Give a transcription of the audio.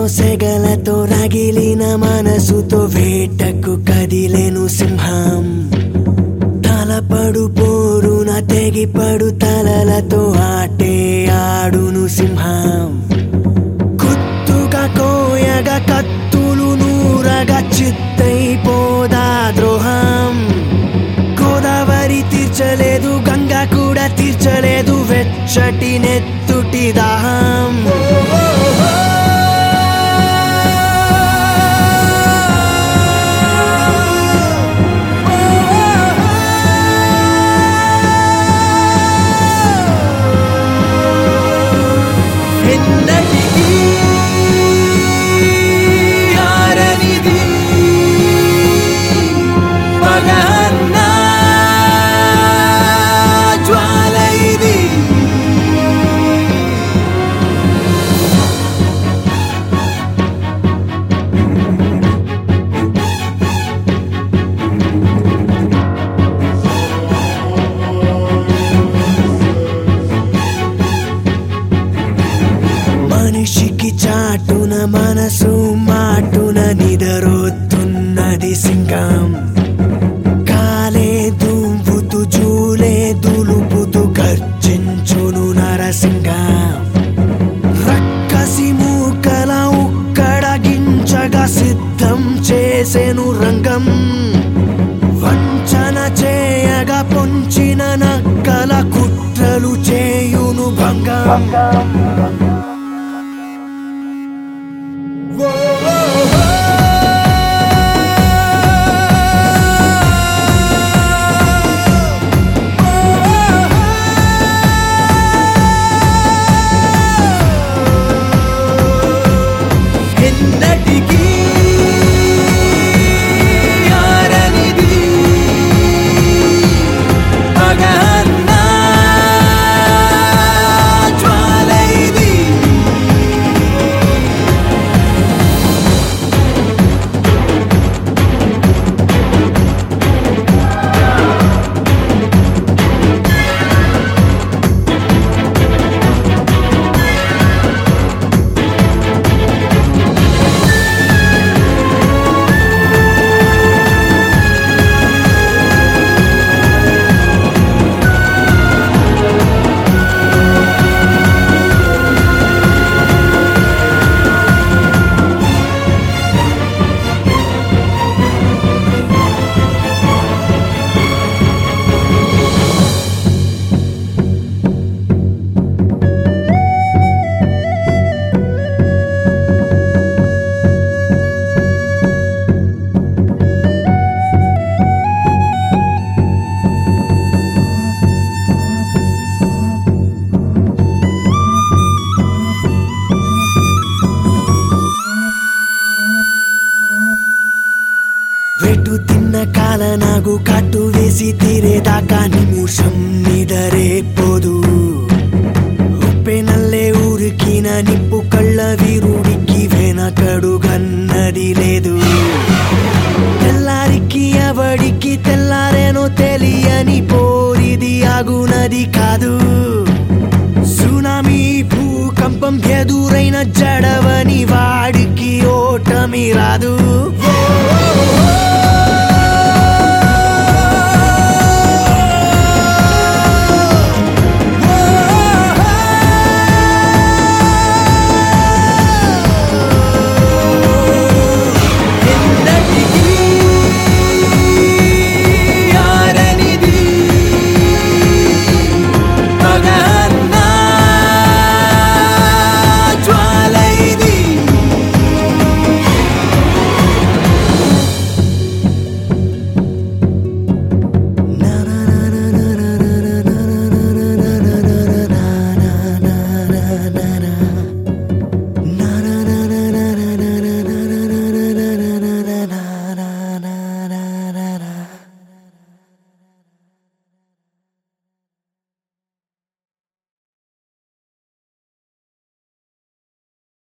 సెగలతో రగిలిన మనసుతో వేటకు కదిలేను సింహం తలపడు పోరున తెగిపడు తలలతో ఆటే ఆడును సింహం కుత్తుగా కోయగా కత్తులు నూరగా చిత్తైపోదా ద్రోహం గోదావరి తీర్చలేదు గంగా కూడా తీర్చలేదు వెచ్చటి నెత్తుటి దాహం ఎన్నటికీ ఆరనిది పగన్నా జ్వాల ఇది మనిషికి చాటున మనసు మాటున నిదరొత్తున్నది సింగం కాలే దువ్వుతూ జూలే దులుపుతూ గర్జించును నరసింగం రక్కసి మూకల ఉక్కడగించగా సిద్ధం చేసెను రంగం వంచన చేయగా పొంచిన నక్కల కుట్రలు చేయును భంగం ఎన్నటికీ ఆరనిది పగన్నా జ్వాల ఇది వెటు తిన్న కాల నాగు కట్టు వేసి తీరేదాకా నిమిషం నిదరే పోదు ఉప్పెనల్లే ఊరికిన నిప్పు కళ్ళ వీరుడికి వెనకడు గన్నది లేదు తెల్లారికి ఎవడికి తెల్లారేనో తెలియని పోరిది ఆగునది కాదు సునామీ భూకంపం ఎదురైన జడవని వాడికి ఓటమి రాదు ఓ, ఓ, ఓ.